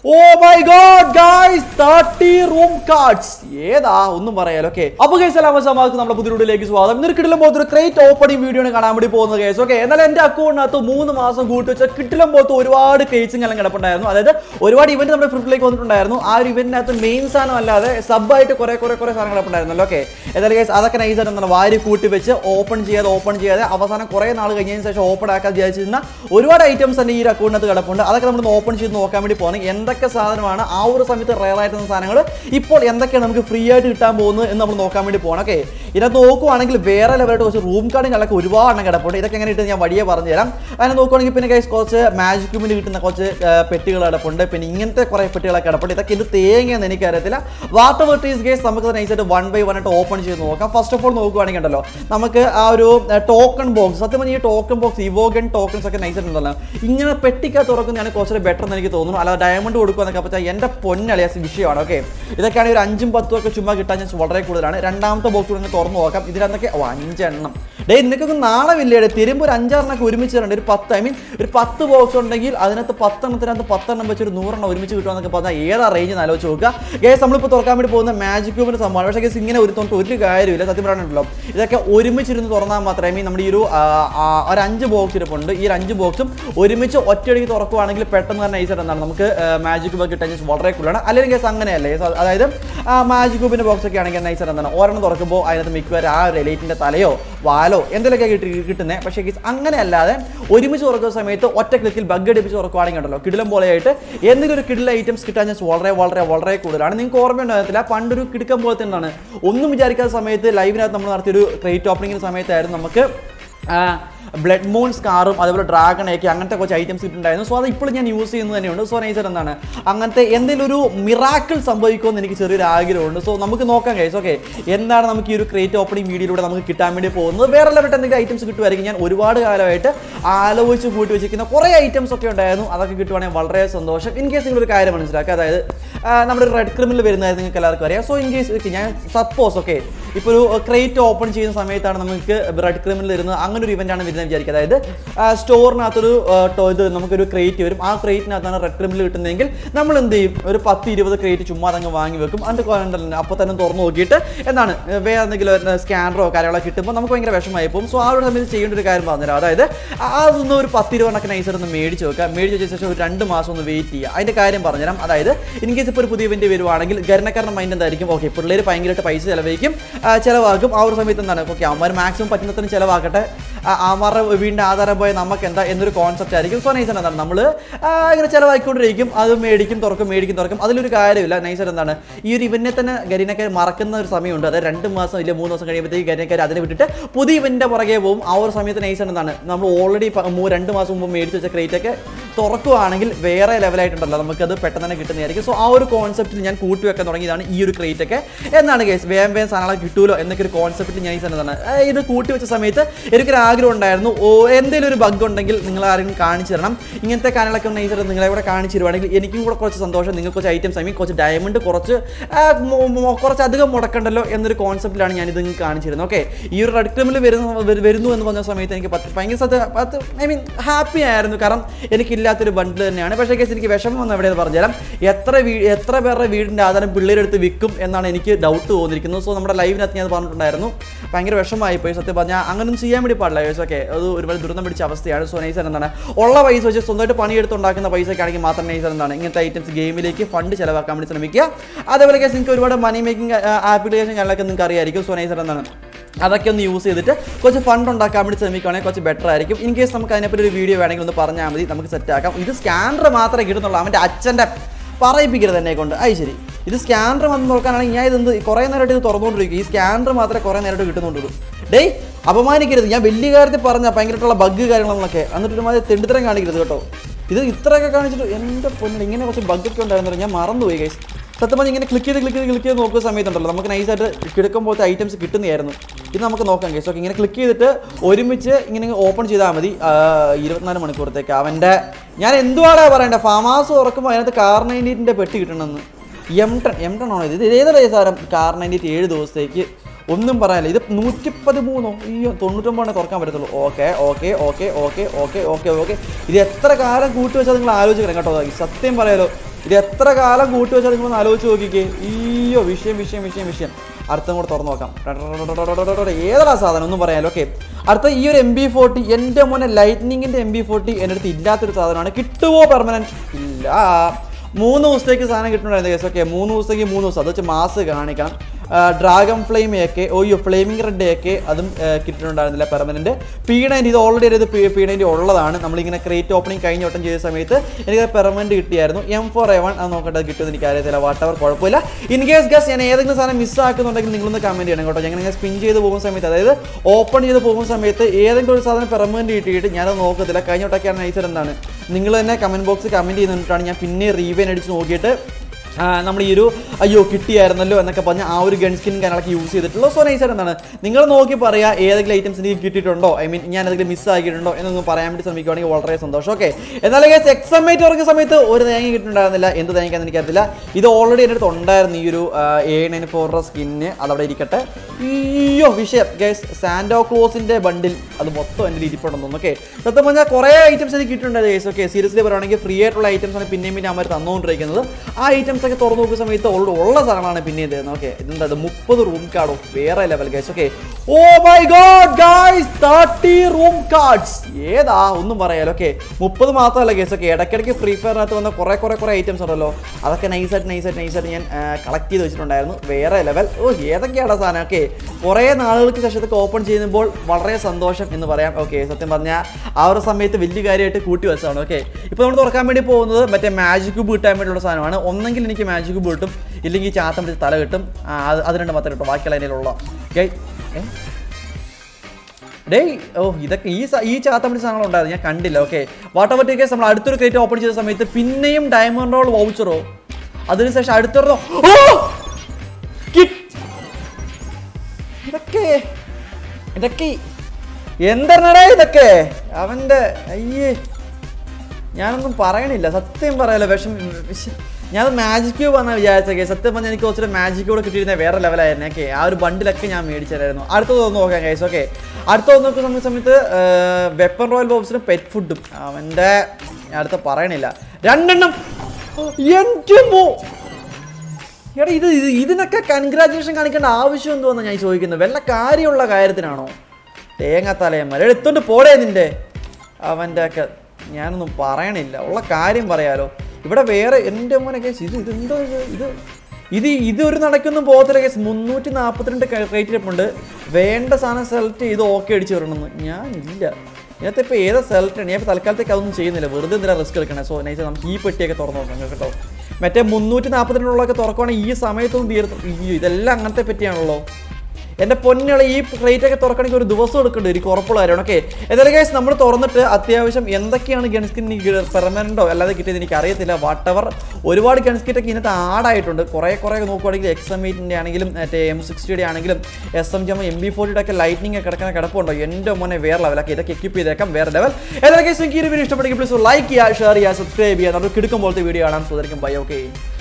oh my God guys thirty room cards ഏതാ ഒന്നും പറയാലോ ഓക്കെ അപ്പൊ കേസ് എല്ലാം സമാർക്ക് നമ്മുടെ പുതിയ വീഡിയോയിലേക്ക് സ്വാഗതം ഇന്നൊരു കിട്ടിലും പോലത്തെ ഒരു ക്രേറ്റ് ഓപ്പണിംഗ് വീഡിയോ ആണ് കാണാൻ വേണ്ടി പോകുന്നത് കേസ് ഓക്കെ എന്നാൽ എന്റെ അക്കൗണ്ടിനകത്ത് മൂന്ന് മാസം കൂട്ടി വെച്ച കിട്ടിലും പോലത്തെ ഒരുപാട് കേസും എല്ലാം കിടപ്പുണ്ടായിരുന്നു അതായത് ഒരുപാട് ഇവന്റ് നമ്മുടെ ഫ്രിപ്പിലേക്ക് വന്നിട്ടുണ്ടായിരുന്നു ആ ഒരു ഇവന്റിനകത്ത് മെയിൻ സാധനം അല്ലാതെ സബ് ആയിട്ട് കുറെ കുറെ കുറെ സാധനം കിടപ്പുണ്ടായിരുന്നല്ലോ ഓക്കെ എന്തായാലും കേസ് അതൊക്കെ നൈസ് ആയിട്ട് എന്താണ് വാരി കൂട്ടി വെച്ച് ഓപ്പൺ ചെയ്യാതെ ഓപ്പൺ ചെയ്യാതെ അവസാനം കുറെ നാൾ കഴിഞ്ഞതിന് ശേഷം ഓപ്പൺ ആക്കാൻ വിചാരിച്ചിരുന്ന ഒരുപാട് ഐറ്റംസ് തന്നെ ഈ ഒരു അക്കൗണ്ടിനകത്ത് കിടപ്പുണ്ട് അതൊക്കെ നമ്മൾ ഓപ്പൺ ചെയ്ത് നോക്കാൻ വേണ്ടി പോകുന്നത് എന്തൊക്കെ സാധനമാണ് ആ ഒരു സമയത്ത് റയർ ആയിട്ടുള്ള സാധനങ്ങൾ ഇപ്പോൾ എന്തൊക്കെയാണ് നമുക്ക് ഫ്രീ ആയിട്ട് കിട്ടാൻ പോകുന്നത് എന്ന് നമ്മൾ നോക്കാൻ വേണ്ടി പോകണം ഓക്കെ ഇതിനകത്ത് നോക്കുവാണെങ്കിൽ വേറെ ലെവലായിട്ട് കുറച്ച് റൂം കാർഡിങ്ങളൊക്കെ ഒരുപാട് എണ്ണം കിടപ്പുണ്ട് ഇതൊക്കെ എങ്ങനെ കിട്ടും ഞാൻ വഴിയെ പറഞ്ഞുതരാം അതിനെ നോക്കുവാണെങ്കിൽ പിന്നെ കൈസ് കുറച്ച് മാജിക് ക്യൂമിന് കിട്ടുന്ന കുറച്ച് ആ, പെട്ടികൾ കിടപ്പുണ്ട് പിന്നെ ഇങ്ങനത്തെ കുറേ പെട്ടികളൊക്കെ കിടപ്പുണ്ട് ഇതൊക്കെ ഇത് തേങ്ങയെന്ന് എനിക്കറിയത്തില്ല വാട്ടർ വെർട്ടീസ് കേസ് നമുക്ക് നൈസായിട്ട് വൺ ബൈ വൺ ആയിട്ട് ഓപ്പൺ ചെയ്ത് നോക്കാം ഫസ്റ്റ് ഓഫ് ഓൾ നോക്കുവാണെങ്കിൽ ഉണ്ടല്ലോ നമുക്ക് ആ ഒരു ടോക്കൺ ബോക്സ് സത്യം പറഞ്ഞാൽ ഈ ടോക്കൺ ബോക്സ് ഇവോഗൻ ടോക്കൺസ് ഒക്കെ നൈസായിട്ട് ഉണ്ടല്ലോ ഇങ്ങനെ പെട്ടിക്കകത്ത് തുറക്കുന്നതാണ് കുറച്ചുകൂടി ബെറ്റർ എന്ന് എനിക്ക് തോന്നുന്നു അല്ലാതെ ഡയമണ്ട് കൊടുക്കുക എന്നൊക്കെ പറ്റാ എൻ്റെ പൊന്നളിയ വിഷയമാണ് ഓക്കെ ഇതൊക്കെയാണെങ്കിൽ ഒരു അഞ്ചും പത്തും ഒക്കെ ചുമ്മാ കിട്ടാൻ ചാൻസ് വളരെ കൂടുതലാണ് രണ്ടാമത്തെ ബോക്സ് കൂടെ തുറന്നു നോക്കാം ഇതിനകത്തൊക്കെ ഓ അഞ്ചെണ്ണം ഡേ നിനക്കൊക്കെ നാണമില്ലേ തിരുമ്പോ ഒരു അഞ്ചാറെണ്ണൊക്കെ ഒരുമിച്ച് തരണ്ട് ഒരു പത്ത് ഐ മീൻ ഒരു പത്ത് ബോക്സ് ഉണ്ടെങ്കിൽ അതിനകത്ത് പത്തെണ്ണത്തിനകത്ത് പത്തെണ്ണം വെച്ച് ഒരു നൂറെണ്ണം ഒരുമിച്ച് കിട്ടുമെന്നൊക്കെ പറഞ്ഞാൽ ഏതാ റേഞ്ച് എന്ന് ആലോചിച്ച് നോക്കുക ഗേസ് നമ്മളിപ്പോൾ തുറക്കാൻ വേണ്ടി പോകുന്ന മാജിക് ക്യൂബിന്റെ സംഭവമാണ് പക്ഷേ ഗേസ് ഇങ്ങനെ ഒരു തൊട്ട് ഒരു കാര്യമില്ല സത്യം പറയാനുണ്ടല്ലോ ഇതൊക്കെ ഒരുമിച്ചിരുന്ന് തുറന്നാൽ മാത്രമേ I mean നമ്മുടെ ഈ ഒരു ആ, ആ, ഒരു അഞ്ച് ബോക്സ് ഇരിപ്പുണ്ട് ഈ ഒരു അഞ്ച് ബോക്സും ഒരുമിച്ച് ഒറ്റയടിക്ക് തുറക്കുവാണെങ്കിൽ പെട്ടെന്ന് തന്നെ നൈസായിട്ട് എന്താണ് നമുക്ക് മാജിക് ക്യൂബ് കിട്ടാൻ ചാൻസ് വളരെ കൂടുതലാണ് അല്ലെങ്കിൽ കേസ് അങ്ങനെയല്ലേ So, അതായത് മാജിക് ക്യൂബിന്റെ ബോക്സ് ഒക്കെ ആണെങ്കിൽ നൈസായിട്ട് എന്താണ് ഒരെണ്ണം തുറക്കുമ്പോൾ അതിനകത്ത് മിക്കവാറും ആ ഒരു എലൈറ്റിന്റെ തലയോ വാലോ എന്തെങ്കിലുമൊക്കെ കിട്ടി കിട്ടുന്നത് പക്ഷേ കേസ് അങ്ങനെ അല്ലാതെ ഒരുമിച്ച് തുറക്കുന്ന സമയത്ത് ഒറ്റ ക്ലിക്കിൽ ബഗ് അടിപ്പിച്ച് തുറക്കുവാണെങ്കിൽ ഉണ്ടല്ലോ കിടിലം പോലെയായിട്ട് എന്തെങ്കിലും ഒരു കിടില ഐറ്റംസ് കിട്ടാൻ ചാൻസ് വളരെ വളരെ വളരെ കൂടുതലാണ് നിങ്ങൾക്ക് ഓർമ്മയുണ്ടാകത്തില്ല പണ്ടൊരു കിടുക്കം പോലത്തെ എന്താണ് ഒന്നും വിചാരിക്കാത്ത സമയത്ത് ലൈവിനകത്ത് നമ്മൾ നടത്തിയൊരു ക്രേറ്റ് ഓപ്പണിംഗിന് സമയത്തായിരുന്നു നമുക്ക് ബ്ലഡ് മൂൺ സ്കാറും അതേപോലെ ഡ്രാഗൺ ഒക്കെ അങ്ങനത്തെ കുറച്ച് ഐറ്റംസ് കിട്ടുന്നുണ്ടായിരുന്നു സോ അത് ഇപ്പോഴും ഞാൻ യൂസ് ചെയ്യുന്നത് തന്നെയുണ്ട് സോ നൈസർ എന്താണ് അങ്ങനത്തെ എന്തെങ്കിലും ഒരു മിറാക്കിൾ സംഭവിക്കുമെന്ന് എനിക്ക് ചെറിയൊരു ആഗ്രഹമുണ്ട് സോ നമുക്ക് നോക്കാം കഴിച്ചു ഓക്കെ എന്താണ് നമുക്ക് ഈ ഒരു ക്രേറ്റ് ഓപ്പണിംഗ് വീഡിയോയിലൂടെ നമുക്ക് കിട്ടാൻ വേണ്ടി പോകുന്നത് വേറെ ലെവലിട്ട് എന്തെങ്കിലും ഐറ്റംസ് കിട്ടുമായിരിക്കും ഞാൻ ഒരുപാട് കാലമായിട്ട് ആലോചിച്ച് കൂട്ടി വെച്ചിരിക്കുന്ന കുറേ ഐറ്റംസ് ഒക്കെ ഉണ്ടായിരുന്നു അതൊക്കെ കിട്ടുവാണെങ്കിൽ വളരെ സന്തോഷം ഇൻ കേസ് നിങ്ങളൊരു കാര്യം മനസ്സിലാക്കുക അതായത് ആ, നമ്മുടെ റെഡ് ക്രിമിനൽ വരുന്നതായത് നിങ്ങൾക്ക് എല്ലാവർക്കും അറിയാം സോ ഇൻ കേസ് ഞാൻ സപ്പോസ് ഓക്കെ ഇപ്പോൾ ഒരു ക്രേറ്റ് ഓപ്പൺ ചെയ്യുന്ന സമയത്താണ് നമുക്ക് റെഡ് ക്രിമിനൽ വരുന്നത് അങ്ങനെ ഒരു ഇവന്റ് ആണ് വരുന്നത് വിചാരിക്കുക അതായത് സ്റ്റോറിനകത്തൊരു ഇത് നമുക്കൊരു ക്രേറ്റ് വരും ആ ക്രേറ്റിനകത്താണ് റെഡ് ക്രിമിനൽ കിട്ടുന്നതെങ്കിൽ നമ്മൾ എന്ത് ചെയ്യും ഒരു പത്ത് ഇരുപത് ക്രേറ്റ് ചുമ്മാ അതങ്ങ് വാങ്ങി വെക്കും അതിൻ്റെ തന്നെ അപ്പോൾ തന്നെ തുറന്നു നോക്കിയിട്ട് എന്താണ് വേറെ എന്തെങ്കിലും സ്കാനറോ കാര്യങ്ങളോ കിട്ടുമ്പോൾ നമുക്ക് ഭയങ്കര വിഷമമായി പോകും സോ ആ ഒരു സമയത്ത് ചെയ്യേണ്ട ഒരു കാര്യം പറഞ്ഞുതരാം അതായത് അതൊന്ന് ഒരു പത്ത് ഇരുപതെണ്ണൊക്കെ നൈസർ ഒന്ന് മേടിച്ച് വെക്കുക മേടിച്ച് വെച്ച ശേഷം ഒരു രണ്ട് മാസം ഒന്ന് വെയിറ്റ് ചെയ്യുക അതിൻ്റെ കാര്യം പറഞ്ഞുതരാം അതായത് ഇൻ കേസ് ഇപ്പോൾ ഒരു പുതിയ ഇവന്റ് വരുവാണെങ്കിൽ ഗരണക്കാരുടെ മൈൻഡ് എന്തായിരിക്കും ഓക്കെ പിള്ളേർ ഭയങ്കരമായിട്ട് പൈസ ചിലവഴിക്കും ആ, ചിലവാക്കും ആ ഒരു സമയത്ത് എന്താണ് ഓക്കെ അവന്മാർ മാക്സിമം പറ്റുന്നതിന് ചിലവാക്കട്ടെ ആ, അവന്മാരുടെ വീടിൻ്റെ ആധാരം പോയ നമുക്ക് എന്താ എന്നൊരു കോൺസെപ്റ്റ് ആയിരിക്കും സോ നൈസർ എന്താണ് നമ്മൾ ഇങ്ങനെ ചിലവാക്കിക്കൊണ്ടിരിക്കും അത് മേടിക്കും തുറക്കും മേടിക്കും തുറക്കും അതിലൊരു കാര്യമില്ല നൈസർ എന്താണ് ഈ ഒരു ഇവന്റിനെ തന്നെ ഗരീനക്കാർ മറക്കുന്ന ഒരു സമയമുണ്ട് അതായത് രണ്ട് മാസം ഇല്ല മൂന്ന് ദിവസം കഴിയുമ്പോഴത്തേക്ക് ഗരീനക്കാർ അതിനെ വിട്ടിട്ട് പുതിയ ഇവന്റിന്റെ പുറകെ പോകും ആ ഒരു സമയത്ത് നൈസർ എന്താണ് നമ്മൾ ഓൾറെഡി രണ്ട് മാസം മുമ്പ് മേടിച്ച് വെച്ച ക്രേറ്റ് ഒക്കെ തുറക്കുവാണെങ്കിൽ വേറെ ലെവലായിട്ടുണ്ടല്ലോ നമുക്കത് പെട്ടെന്ന് തന്നെ കിട്ടുന്നതായിരിക്കും സോ ആ ഒരു കോൺസെപ്റ്റിൽ ഞാൻ കൂട്ടി വെക്കാൻ തുടങ്ങിയതാണ് ഈ ഒരു ക്രേറ്റ് ഒക്കെ എന്നാണ് കേസ് വേഗം വേഗം സാധനങ്ങൾ കിട്ടുമല്ലോ എന്നൊക്കെ ഒരു കോൺസെപ്റ്റിൽ ഞാൻ ഈ സമയത്താണ് ഇത് കൂട്ടി വെച്ച സമയത്ത് എനിക്കൊരു ആഗ്രഹം ഉണ്ടായിരുന്നു ഓ എന്തെങ്കിലും ഒരു ബഗ് ഉണ്ടെങ്കിൽ നിങ്ങൾ ആരെങ്കിലും കാണിച്ചു തരണം ഇങ്ങനത്തെ കാര്യങ്ങളൊക്കെ നൈസർ നിങ്ങളെ കൂടെ കാണിച്ചു തരുവാണെങ്കിൽ എനിക്കും കൂടെ കുറച്ച് സന്തോഷം നിങ്ങൾക്ക് കുറച്ച് ഐറ്റംസ് ഐ മീൻ കുറച്ച് ഡയമണ്ട് കുറച്ച് ആ, മൊ- മൊ- കുറച്ച് അധികം മുടക്കണ്ടല്ലോ എന്നൊരു കോൺസെപ്റ്റിലാണ് ഞാൻ ഇത് നിങ്ങൾക്ക് കാണിച്ചു തരുന്നത് ഓക്കെ ഈ ഒരു റെഡ് ക്രിമിൽ വരുന്ന വരു- വരുന്നു എന്ന് പറഞ്ഞ സമയത്ത് എനിക്ക് പത്ത് ഭയങ്കര സത്യ പത്ത് ഐ മീൻ ഹാപ്പി ആയിരുന്നു കാരണം എനിക്കില്ലാത്തൊരു ബണ്ടിൽ തന്നെയാണ് പക്ഷേ കേസ് എനിക്ക് വിഷമം വന്ന് എവിടെയെന്ന് പറഞ്ഞുതരാം എത്ര വീ എത്ര പേരുടെ വീടിൻ്റെ ആധാരം പിള്ളേരെടുത്ത് വിൽക്കും എന്നാണ് എനിക്ക് ഡൗട്ട് തോന്നിയിരിക്കുന്നത് സോ നമ്മുടെ ലൈവിനകത്ത് ഞാൻ അത് പറഞ്ഞിട്ടുണ്ടായിരുന്നു ഭയങ്കര വിഷമമായി പോയി സത്യം പറഞ്ഞാൽ അങ്ങനൊന്നും ചെയ്യാൻ വേണ്ടി പാടില്ല കേസ് ഓക്കെ അത് ഒരുപാട് ദുരിതം പിടിച്ച അവസ്ഥയാണ് സോ നൈസർ എന്താണ് ഉള്ള പൈസ വെച്ച് സ്വന്തമായിട്ട് പണിയെടുത്തുണ്ടാക്കുന്ന പൈസയൊക്കെ ആണെങ്കിൽ മാത്രം നൈസർ എന്താണ് ഇങ്ങനത്തെ ഐറ്റംസ് ഗെയിമിലേക്ക് ഫണ്ട് ചിലവാക്കാൻ വേണ്ടി ശ്രമിക്കുക അതേപോലെ കേസ് നിങ്ങൾക്ക് ഒരുപാട് മണി മേക്കിംഗ് ആപ്ലിക്കേഷൻ കാര്യങ്ങളൊക്കെ നിങ്ങൾക്ക് അറിയായിരിക്കും സോ നൈസർ എന്താണ് അതൊക്കെ ഒന്ന് യൂസ് ചെയ്തിട്ട് കുറച്ച് ഫണ്ട് ഉണ്ടാക്കാൻ വേണ്ടി ശ്രമിക്കുകയാണെങ്കിൽ കുറച്ച് ബെറ്റർ ആയിരിക്കും ഇൻ കേസ് നമുക്ക് അതിനെപ്പറ്റി ഒരു വീഡിയോ വേണമെങ്കിൽ ഒന്ന് പറഞ്ഞാൽ മതി നമുക്ക് സെറ്റ് ആക്കാം ഇത് സ്കാനർ മാത്രമേ കിട്ടുന്നുള്ളൂ അവൻ്റെ അച്ഛൻ്റെ പറയിപ്പിക്കരുത് എന്നെ കൊണ്ട് അത് ശരി ഇത് സ്കാനർ വന്ന് നോക്കാനാണെങ്കിൽ ഞാൻ ഇതെന്ത് കുറേ നേരമായിട്ട് ഇത് തുറന്നുകൊണ്ടിരിക്കും ഈ സ്കാനർ മാത്രമേ കുറേ നേരമായിട്ട് കിട്ടുന്നുള്ളൂ ഡേയ് അപമാനിക്കരുത് ഞാൻ വലിയ കാര്യത്തിൽ പറഞ്ഞ ഭയങ്കരമായിട്ടുള്ള ബഗ് കാര്യങ്ങളൊക്കെ എന്നിട്ട് ഒരുമാതിരി തെണ്ടിത്തരം കാണിക്കരുത് കേട്ടോ ഇത് ഇത്രയൊക്കെ കാണിച്ചിട്ട് എൻ്റെ പൊന്നിൽ ഇങ്ങനെ കുറച്ച് ബഗ്ഗൊക്കെ ഉണ്ടായിരുന്നു ഞാൻ മറന്നുപോയി ഗൈസ് സത്യം പറഞ്ഞാൽ ഇങ്ങനെ ക്ലിക്ക് ചെയ്ത് ക്ലിക്ക് ചെയ്ത് ക്ലിക്ക് ചെയ്ത് നോക്കുന്ന സമയത്തുണ്ടല്ലോ നമുക്ക് നൈസായിട്ട് കിടക്കുമ്പോഴത്തെ ഐറ്റംസ് കിട്ടുന്നതായിരുന്നു ഇത് നമുക്ക് നോക്കാം കേസ് ഓക്കെ ഇങ്ങനെ ക്ലിക്ക് ചെയ്തിട്ട് ഒരുമിച്ച് ഇങ്ങനെ ഓപ്പൺ ചെയ്താൽ മതി ആ, ഇരുപത്തിനാല് മണിക്കൂറത്തേക്ക് അവൻ്റെ ഞാൻ എന്തുവാടാ പറയണ്ടേ ഫാമാസ് തുറക്കുമ്പോൾ അതിനകത്ത് കാർ നയൻറ്റീൻ്റെ പെട്ടി കിട്ടണമെന്ന് എം ടെൻ എം ടെൻ ആണോ ഇത് ഇത് ഏതൊരു സാരം കാർ നയൻറ്റി ഏഴ് ദിവസത്തേക്ക് ഒന്നും പറയാനില്ല ഇത് നൂറ്റി പതിമൂന്നോ അയ്യോ തൊണ്ണൂറ്റൊമ്പതാണ് തുറക്കാൻ പറ്റത്തുള്ളൂ okay okay okay okay okay okay okay ഇത് എത്ര കാലം കൂട്ടി വെച്ചാൽ നിങ്ങൾ ആലോചിക്കണം കേട്ടോ ഈ സത്യം പറയാലോ ഇത് എത്ര കാലം കൂട്ടി വെച്ചാൽ നിങ്ങൾ ആലോചിച്ച് നോക്കിക്കേ ഈയോ വിഷയം വിഷയം വിഷയം വിഷയം അടുത്തും കൂടെ തുറന്നു നോക്കാം ഏതാ സാധനം ഒന്നും പറയാലോ ഓക്കെ അടുത്ത ഈ ഒരു എം ബി ഫോർട്ടി എൻ്റെ മോനെ ലൈറ്റ്നിങ്ങിൻ്റെ എം ബി ഫോർട്ടി എൻ്റെ അടുത്ത് ഇല്ലാത്തൊരു സാധനമാണ് കിട്ടുമോ പെർമനൻറ്റ് ഇല്ല മൂന്ന് ദിവസത്തേക്ക് സാധനം കിട്ടുന്നുണ്ടായിരുന്നു കേസ് ഓക്കെ മൂന്ന് ദിവസത്തേക്ക് മൂന്ന് ദിവസം അത് വെച്ച് മാസ് കാണിക്കണം ഡ്രാഗൺ ഫ്ലെയിം ഒക്കെ ഓയ്യോ ഫ്ലെയിമിംഗ് റെഡ് ഒക്കെ അതും ആ, കിട്ടുന്നുണ്ടായിരുന്നില്ല പെർമനന്റ് പി നയൻറ്റി ഇത് ഓൾറെഡി ഒരു പി നയൻറ്റി ഉള്ളതാണ് നമ്മളിങ്ങനെ ക്രേറ്റ് ഓപ്പണിംഗ് കഴിഞ്ഞ വട്ടം ചെയ്ത സമയത്ത് എനിക്ക് പെർമനന്റ് കിട്ടിയായിരുന്നു എം ഫോർ എ വൺ അത് നോക്കട്ടെ അത് കിട്ടുമെന്ന് എനിക്ക് അറിയത്തില്ല വാട്ടവർ കുഴപ്പമില്ല ഇൻ കേസ് ഗസ് ഞാൻ ഏതെങ്കിലും സാധനം മിസ്സാക്കുന്നുണ്ടെങ്കിൽ നിങ്ങളൊന്ന് കമന്റ് ചെയ്യണം കേട്ടോ ഞാൻ ഇങ്ങനെ സ്പിൻ ചെയ്ത് പോകുന്ന സമയത്ത് അതായത് ഓപ്പൺ ചെയ്ത് പോകുന്ന സമയത്ത് ഏതെങ്കിലും ഒരു സാധനം പെർമനന്റ് കിട്ടിയിട്ട് ഞാനത് നോക്കത്തില്ല കഴിഞ്ഞ വട്ടമൊക്കെയാണ് നൈസർ എന്താണ് നിങ്ങൾ തന്നെ കമന്റ് ബോക്സിൽ കമന്റ് ചെയ്യുന്നിട്ടാണ് ഞാൻ പിന്നെ റീവൈൻ അടിച്ച് നോക്കിയിട്ട് ആ, നമ്മൾ ഈ ഒരു അയ്യോ കിട്ടിയായിരുന്നല്ലോ എന്നൊക്കെ പറഞ്ഞ് ആ ഒരു ഗൺ സ്കിൻ കാര്യങ്ങളൊക്കെ യൂസ് ചെയ്തിട്ടുള്ളൂ സോ നൈസായിട്ട് എന്താണ് നിങ്ങൾ നോക്കി പറയാ ഏതെങ്കിലും ഐറ്റംസ് എനിക്ക് കിട്ടിയിട്ടുണ്ടോ ഐ മീൻ ഞാൻ ഏതെങ്കിലും മിസ് ആക്കിയിട്ടുണ്ടോ എന്നൊന്ന് പറയാൻ വേണ്ടി ശ്രമിക്കുകയാണെങ്കിൽ വളരെ സന്തോഷം ഓക്കെ എന്നാൽ കേസ് എക്സമേറ്റ് ഇറങ്ങിയ സമയത്ത് ഒരു തേങ്ങ കിട്ടുന്നുണ്ടായിരുന്നില്ല എന്ത് തേങ്ങയ്ക്കാന്ന് എനിക്കറിയില്ല ഇത് ഓൾറെഡി എൻ്റെ അടുത്ത് ഉണ്ടായിരുന്നു ഈ ഒരു എ നയൻ ഫോറിൻ്റെ സ്കിന്ന് അതവിടെ ഇരിക്കട്ടെ അയ്യോ വിഷയം ഗൈസ് സാൻഡോ ക്ലോസിന്റെ ബണ്ടിൽ അത് മൊത്തം എൻ്റെ ഇരിപ്പുണ്ടെന്ന് തോന്നുന്നു ഓക്കെ സത്യം പറഞ്ഞാൽ കുറേ ഐറ്റംസ് എനിക്ക് കിട്ടുന്നുണ്ട് ഗൈസ് ഓക്കെ സീരിയസ്ലി പറയുകയാണെങ്കിൽ ഫ്രീ ആയിട്ടുള്ള ഐറ്റംസ് ആണ് പിന്നെയും പിന്നെ അവർ തന്നുകൊണ്ടിരിക്കുന്നത് ആ ഐറ്റംസ് ഒക്കെ തുറന്നു നോക്കുന്ന സമയത്ത് ഓൾറെഡി ഉള്ള സാധനമാണ് പിന്നെ തരുന്നത് ഓക്കെ ഇതെന്താ ഇത് മുപ്പത് റൂം കാർഡോ വേറെ level guys okay oh my God guys thirty room cards ഏതാ ഒന്നും പറയാലോ ഓക്കെ മുപ്പത് മാത്രമല്ല ഗൈസ് ഓക്കെ ഇടയ്ക്കിടയ്ക്ക് ഫ്രീ ഫയറിനകത്ത് വന്ന കുറേ കുറേ കുറേ ഐറ്റംസ് ഉണ്ടല്ലോ അതൊക്കെ നൈസായിട്ട് നൈസായിട്ട് നൈസായിട്ട് ഞാൻ കളക്ട് ചെയ്ത് വെച്ചിട്ടുണ്ടായിരുന്നു വേറെ ലെവൽ ഓ ഏതൊക്കെയാണ് സാധനം ഓക്കെ കുറേ നാളുകൾക്ക് ശേഷം ഇതൊക്കെ ഓപ്പൺ ചെയ്യുമ്പോൾ വളരെ സന്തോഷം എന്ന് പറയാം ഓക്കെ സത്യം പറഞ്ഞാൽ ആ ഒരു സമയത്ത് വലിയ കാര്യമായിട്ട് കൂട്ടി വെച്ചതാണ് ഓക്കെ ഇപ്പോൾ നമ്മൾ തുറക്കാൻ വേണ്ടി പോകുന്നത് മറ്റേ മാജിക് ക്യൂബ് കിട്ടാൻ വേണ്ടിയുള്ള സാധനമാണ് ഒന്നെങ്കിൽ എനിക്ക് മാജിക് ക്യൂബ് കിട്ടും ഇല്ലെങ്കിൽ ചാത്തം പിടിച്ച് തല കിട്ടും ആ, അത് അത് രണ്ട് മാത്രമേ കിട്ടും ബാക്കിയുള്ള അതിലുള്ള ഓക്കെ ഡേയ് ഓ ഇതൊക്കെ ഈ സ- ഈ ചാത്തം പിടിച്ച സാധനങ്ങൾ ഉണ്ടായിരുന്നു ഞാൻ കണ്ടില്ല ഓക്കെ വാട്ടർ പറ്റി കേസ് നമ്മൾ അടുത്തൊരു ക്രേറ്റ് ഓപ്പൺ ചെയ്ത സമയത്ത് പിന്നെയും ഡയമണ്ട് റോൾ വൗച്ചറോ അതിനുശേഷം അടുത്തൊരു ഓ കിട്ട് ഇതൊക്കെ ഇതൊക്കെ എന്തെന്നടാ ഇതൊക്കെ അവൻ്റെ അയ്യേ ഞാനൊന്നും പറയണില്ല സത്യം പറയാലോ വിഷം വിഷ- ഞാൻ മാജിക് ക്യൂബ് വന്നാൽ വിചാരിച്ചേ സത്യം പറഞ്ഞാൽ എനിക്ക് കുറച്ചൊരു മാജിക് ക്യൂബ് കിട്ടിയിരുന്ന വേറെ ലെവലായിരുന്നു ഓക്കെ ആ ഒരു ബണ്ടിലൊക്കെ ഞാൻ മേടിച്ചായിരുന്നു അടുത്തത് ഒന്ന് നോക്കാം കേസ് ഓക്കെ അടുത്തത് നോക്കുന്ന സമയ- സമയത്ത് വെപ്പൺ റോയൽ ബോക്സിന് പെറ്റ് ഫുഡും അവൻ്റെ ഞാൻ അടുത്ത പറയണില്ല രണ്ടെണ്ണം എൻ്റെ മോ എടാ ഇത് ഇത് ഇതിനൊക്കെ കൺഗ്രാജുലേഷൻ കാണിക്കേണ്ട ആവശ്യം എന്തോന്നാണ് ഞാൻ ചോദിക്കുന്നത് വല്ല കാര്യമുള്ള കാര്യത്തിനാണോ തേങ്ങ തലയന്മാർ എടുത്തോണ്ട് പോടേ നിന്റെ അവൻ്റെ ഒക്കെ ഞാനൊന്നും പറയണില്ല ഉള്ള കാര്യം പറയാലോ ഇവിടെ വേറെ എൻ്റെ മോനെ കേസ് ഇത് ഇതെന്തോ ഇത് ഇത് ഇത് ഇതൊരു നടക്കൊന്നും പോകത്തില്ല കേസ് മുന്നൂറ്റി നാൽപ്പത്തിരണ്ട് റേറ്റ് ഇരിപ്പുണ്ട് വേണ്ട സാധനം സെലക്ട് ചെയ്ത് ഓക്കെ അടിച്ച് വരണമെന്ന് ഞാനില്ല ഇതിനകത്ത് ഇപ്പോൾ ഏതാ സെലക്ട് ആണ് ഞാൻ ഇപ്പോൾ തൽക്കാലത്തേക്ക് അതൊന്നും ചെയ്യുന്നില്ല വെറുതെ എന്തിനാ റിസ്ക് എടുക്കണേ സോ നൈസ് നമുക്ക് ഈ പെട്ടിയൊക്കെ തുറന്നു നോക്കാം കേട്ടോ മറ്റേ മുന്നൂറ്റി നാൽപ്പത്തിരണ്ടുള്ളതൊക്കെ തുറക്കുവാണെങ്കിൽ ഈ സമയത്തൊന്നും തീർത്ത് അയ്യോ ഇതെല്ലാം അങ്ങനത്തെ പറ്റിയാണല്ലോ എൻ്റെ പൊന്നുള്ള ഈ റേറ്റ് ഒക്കെ തുറക്കണമെങ്കിൽ ഒരു ദിവസം എടുക്കേണ്ടി വരും എനിക്ക് ഉറപ്പുള്ള കാര്യമാണ് ഓക്കെ ഏതായാലും കേസ് നമ്മൾ തുറന്നിട്ട് അത്യാവശ്യം എന്തൊക്കെയാണ് ഗൺസ്കിൻ പെർമനൻറ്റോ അല്ലാതെ കിട്ടിയത് എനിക്ക് അറിയത്തില്ല വാട്ടവർ ഒരുപാട് ഗൺസ്കിറ്റൊക്കെ ഇതിനകത്ത് ആഡായിട്ടുണ്ട് കുറേ കുറേ നോക്കുവാണെങ്കിൽ എക്സ് എം എയ്റ്റിൻ്റെ ആണെങ്കിലും മറ്റേ എം സിക്സ്റ്റിയുടെ ആണെങ്കിലും എസ് എം ജം എം ബി ഫോർട്ടിയുടെ ഒക്കെ ലൈറ്റിംഗ് ഒക്കെ കിടക്കുന്ന കിടപ്പുണ്ടോ എൻ്റെ മോനെ വേറെ ലെവലൊക്കെ ഇതൊക്കെ എക്യൂപ്പ് ചെയ്തേക്കാം വേറെ ലെവൽ ഏതായാലും കേസ് എനിക്ക് ഈ ഒരു വീഡിയോ ഇഷ്ടപ്പെടുമെങ്കിൽ പ്ലീസ് ലൈക്ക് ചെയ്യുക ഷെയർ ചെയ്യുക സബ്സ്ക്രൈബ് ചെയ്യുക നമുക്ക് കിടക്കുമ്പോഴത്തെ വീഡിയോ കാണാൻ സുധാരിക്കും ബൈ ഓക്കെ